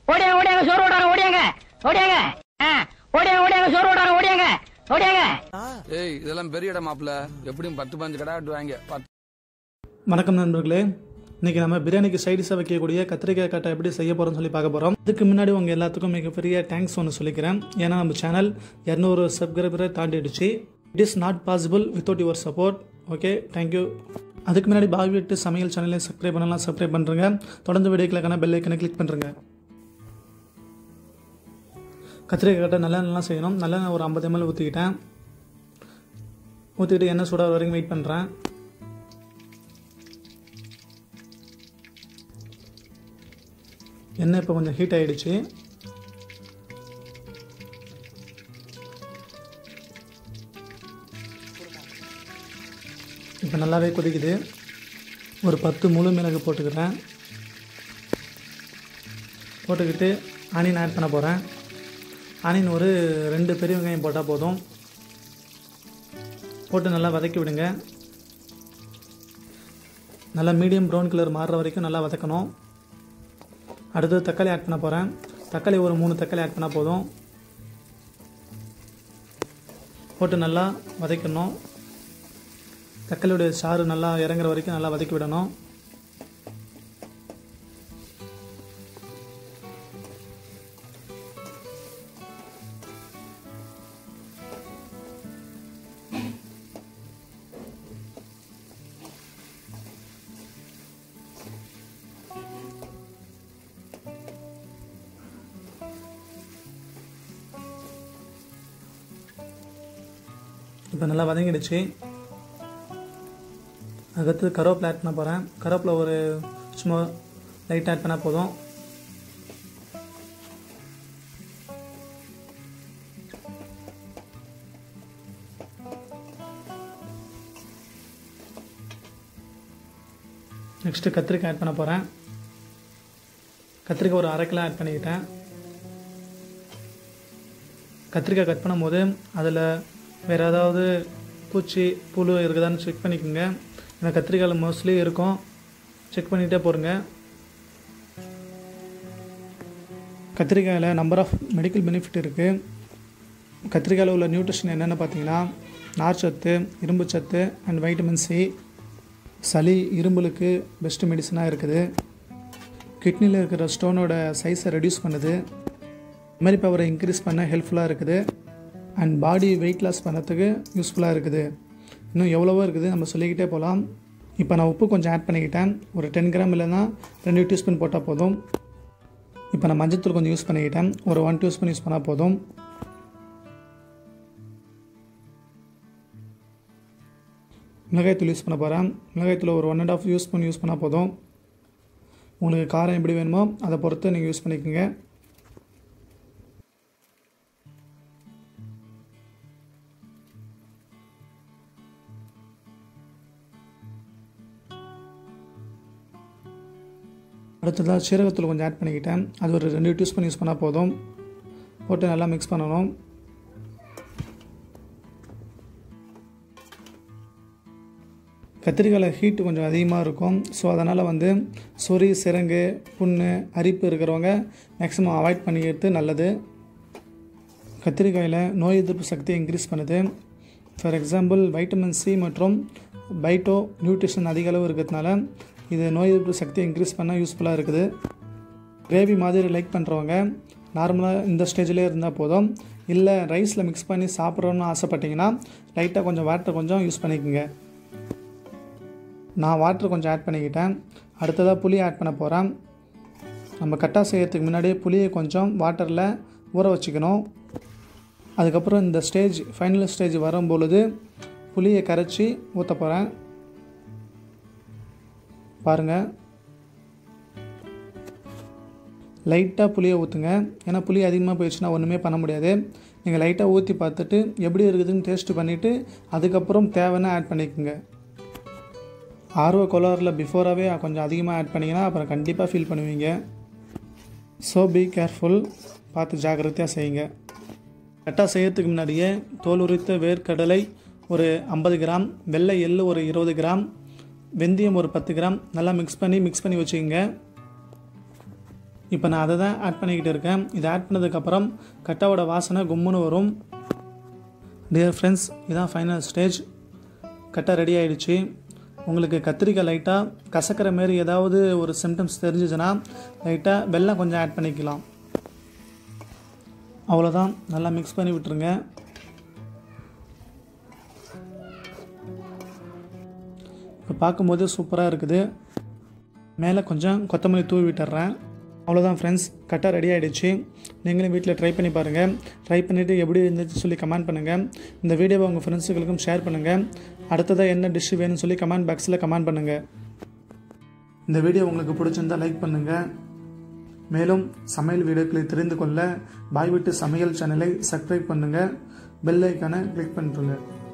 ஓடியாங்க ஓடியாங்க சோறு ஓடாங்க ஓடியாங்க ஓடியாங்க ஆ, ஓடியாங்க ஓடியாங்க சோறு ஓடாங்க ஓடியாங்க ஓடியாங்க ஏய் இதெல்லாம் பெரிய இடம் மாப்பிள எப்படியும் பத்து பதினஞ்சு கடை வெட்டுவாங்க பத்து வணக்கம் நண்பர்களே இன்னைக்கு நம்ம பிரியாணிக்கு சைடிஷாக வைக்கக்கூடிய கத்திரிக்காய் கட்டை எப்படி செய்ய போகிறோம்னு சொல்லி பார்க்க போகிறோம் இதுக்கு முன்னாடி உங்கள் எல்லாத்துக்கும் மிகப்பெரிய தேங்க்ஸ் ஒன்று சொல்லிக்கிறேன் ஏன்னா நம்ம சேனல் இரநூறு சப்ஸ்கிரைபரை தாண்டிடுச்சு it is not possible without your support okay thank you அதுக்கு முன்னாடி பாவி வீட்டு சமையல் சேனலை சப்ஸ்கிரைப் பண்ணலாம் சப்ஸ்கிரைப் பண்ணுறங்க தொடர்ந்து வீடியோக்களுக்கான பெல் ஐக்கனை கிளிக் பண்ணுறங்க கத்திரிக்காய் கட்டை நல்லா நல்லா செய்யணும் நல்லா ஒரு ஐம்பது எம்எல் ஊற்றிக்கிட்டேன் ஊற்றிக்கிட்டு எண்ணெய் சூடாக வரைக்கும் வெயிட் பண்ணுறேன் எண்ணெய் இப்போ கொஞ்சம் ஹீட் ஆகிடுச்சு இப்போ நல்லாவே கொதிக்குது ஒரு பத்து முழு மிளகு போட்டுக்கிறேன் போட்டுக்கிட்டு ஆனியன் ஆட் பண்ண போகிறேன் ஆனியன் ஒரு ரெண்டு பெரிய வெங்காயம் போட்டால் போதும் போட்டு நல்லா வதக்கி விடுங்க நல்லா மீடியம் ப்ரௌன் கலர் மாறுற வரைக்கும் நல்லா வதக்கணும் அடுத்தது தக்காளி ஆட் பண்ண போகிறேன் தக்காளி ஒரு மூணு தக்காளி ஆட் பண்ணால் போதும் போட்டு நல்லா வதக்கணும் தக்காளியுடைய சாறு நல்லா இறங்குற வரைக்கும் நல்லா வதக்கி விடணும் இப்போ நல்லா வதங்கிடுச்சு அதுக்கடுத்து கருவேப்பிலை ஆட் பண்ண போகிறேன் கருவேப்பிலை ஒரு சும்மா லைட் ஆட் பண்ணால் போதும் நெக்ஸ்ட்டு கத்திரிக்காய் ஆட் பண்ண போகிறேன் கத்திரிக்காய் ஒரு அரை கிலோ ஆட் பண்ணிக்கிட்டேன் கத்திரிக்காய் கட் பண்ணும்போது அதில் வேறு ஏதாவது பூச்சி புழு இருக்குதான்னு செக் பண்ணிக்கோங்க ஏன்னா கத்திரிக்காயில் மோஸ்ட்லி இருக்கும் செக் பண்ணிகிட்டே போருங்க கத்திரிக்காயில் நம்பர் ஆஃப் மெடிக்கல் பெனிஃபிட் இருக்குது கத்திரிக்காயில் உள்ள நியூட்ரிஷன் என்னென்னு பார்த்தீங்கன்னா நார்ச்சத்து இரும்பு சத்து அண்ட் வைட்டமின் சி சளி இரும்பலுக்கு பெஸ்ட் மெடிசனாக இருக்குது கிட்னியில் இருக்கிற ஸ்டோனோட சைஸை ரெடியூஸ் பண்ணுது மெமரி பவரை இன்க்ரீஸ் பண்ண ஹெல்ப்ஃபுல்லாக இருக்குது அண்ட் பாடி வெயிட் லாஸ் பண்ணறதுக்கு யூஸ்ஃபுல்லாக இருக்குது இன்னும் எவ்வளவோ இருக்குது நம்ம சொல்லிக்கிட்டே போகலாம் இப்போ நான் உப்பு கொஞ்சம் ஆட் பண்ணிக்கிட்டேன் ஒரு டென் கிராம் இல்லைன்னா ரெண்டு டீஸ்பூன் போட்டால் போதும் இப்போ நான் மஞ்சத்தூள் கொஞ்சம் யூஸ் பண்ணிக்கிட்டேன் ஒரு ஒன் டீஸ்பூன் யூஸ் பண்ணால் போதும் மிளகாய்த்தூள் யூஸ் பண்ண போகிறேன் மிளகாய்த்தூள் ஒரு one and half use spoon use பண்ணால் போதும் உங்களுக்கு காரம் எப்படி வேணுமோ அதை பொறுத்து நீங்கள் யூஸ் பண்ணிக்கோங்க அடுத்ததாக சீரகத்தூள் கொஞ்சம் ஆட் பண்ணிக்கிட்டேன் அது ஒரு ரெண்டு டீஸ்பூன் யூஸ் பண்ணால் போதும் போட்டு நல்லா மிக்ஸ் பண்ணணும் கத்திரிக்காயில் ஹீட் கொஞ்சம் அதிகமாக இருக்கும் ஸோ அதனால் வந்து சொறி சிரங்கு புண்ணு அரிப்பு இருக்கிறவங்க மேக்ஸிமம் அவாய்ட் பண்ணிக்கிறது நல்லது கத்திரிக்காயில் நோய் எதிர்ப்பு சக்தியை இன்க்ரீஸ் பண்ணுது ஃபார் எக்ஸாம்பிள் வைட்டமின் சி மற்றும் பைட்டோ நியூட்ரிஷன் அதிக அளவு இருக்கிறதுனால இது நோய் எதிர்ப்பு சக்தியை இன்க்ரீஸ் பண்ண யூஸ்ஃபுல்லாக இருக்குது கிரேவி மாதிரி லைக் பண்ணுறவங்க நார்மலாக இந்த ஸ்டேஜ்லேயே இருந்தால் போதும் இல்லை ரைஸில் மிக்ஸ் பண்ணி சாப்பிட்றோன்னு ஆசைப்பட்டீங்கன்னா லைட்டாக கொஞ்சம் வாட்டர் கொஞ்சம் யூஸ் பண்ணிக்கோங்க நான் வாட்டர் கொஞ்சம் ஆட் பண்ணிக்கிட்டேன் அடுத்ததாக புளி ஆட் பண்ண போகிறேன் நம்ம கட்டா செய்யறதுக்கு முன்னாடியே புளியை கொஞ்சம் வாட்டரில் ஊற வச்சுக்கணும் அதுக்கப்புறம் இந்த ஸ்டேஜ் ஃபைனல் ஸ்டேஜ் வரும் பொழுது புளியை கரைச்சி ஊற்ற போகிறேன் பாருங்கள் லைட்டாக புளியை ஊற்றுங்க ஏன்னா புளி அதிகமாக போயிடுச்சுன்னா ஒன்றுமே பண்ண முடியாது நீங்கள் லைட்டாக ஊற்றி பார்த்துட்டு எப்படி இருக்குதுன்னு டேஸ்ட் பண்ணிவிட்டு அதுக்கப்புறம் தேவைன்னா ஆட் பண்ணிக்கோங்க ஆர்வ கோளாறில் பிஃபோராகவே கொஞ்சம் அதிகமாக ஆட் பண்ணிங்கன்னா அப்புறம் கண்டிப்பாக ஃபீல் பண்ணுவீங்க ஸோ பி கேர்ஃபுல் பார்த்து ஜாக்கிரதையாக செய்யுங்க கரெக்டாக செய்யறதுக்கு முன்னாடியே தோல் உரித்த வேர்க்கடலை ஒரு ஐம்பது கிராம் வெள்ளை எள்ளு ஒரு இருபது கிராம் வெந்தயம் ஒரு பத்து கிராம் நல்லா மிக்ஸ் பண்ணி மிக்ஸ் பண்ணி வச்சுக்கோங்க இப்போ நான் அதை தான் ஆட் பண்ணிக்கிட்டு இருக்கேன் இதை ஆட் பண்ணதுக்கப்புறம் கட்டாவோட வாசனை கும்முன்னு வரும் டியர் ஃப்ரெண்ட்ஸ் இதான் ஃபைனல் ஸ்டேஜ் கட்டா ரெடி ஆயிடுச்சு உங்களுக்கு கத்திரிக்காய் லைட்டாக கசக்கிற மாரி ஏதாவது ஒரு சிம்டம்ஸ் தெரிஞ்சிச்சுன்னா லைட்டாக வெல்லம் கொஞ்சம் ஆட் பண்ணிக்கலாம் அவ்வளோதான் நல்லா மிக்ஸ் பண்ணி விட்டுருங்க இப்போ பார்க்கும்போது சூப்பராக இருக்குது மேலே கொஞ்சம் கொத்தமல்லி தூவி விட்டுறேன் அவ்வளோதான் ஃப்ரெண்ட்ஸ் கட்டாக ரெடி ஆகிடுச்சு நீங்களும் வீட்டில் ட்ரை பண்ணி பாருங்கள் ட்ரை பண்ணிவிட்டு எப்படி இருந்துச்சு சொல்லி கமெண்ட் பண்ணுங்கள் இந்த வீடியோவை உங்கள் ஃப்ரெண்ட்ஸுகளுக்கும் ஷேர் பண்ணுங்கள் அடுத்ததாக என்ன டிஷ் வேணும்னு சொல்லி கமெண்ட் பாக்ஸில் கமெண்ட் பண்ணுங்கள் இந்த வீடியோ உங்களுக்கு பிடிச்சிருந்தால் லைக் பண்ணுங்கள் மேலும் சமையல் வீடியோக்களை தெரிந்து கொள்ள பாய் விட்டு சமையல் சேனலை சப்ஸ்கிரைப் பண்ணுங்கள் பெல் ஐக்கானை கிளிக் பண்ணிட்டுருங்க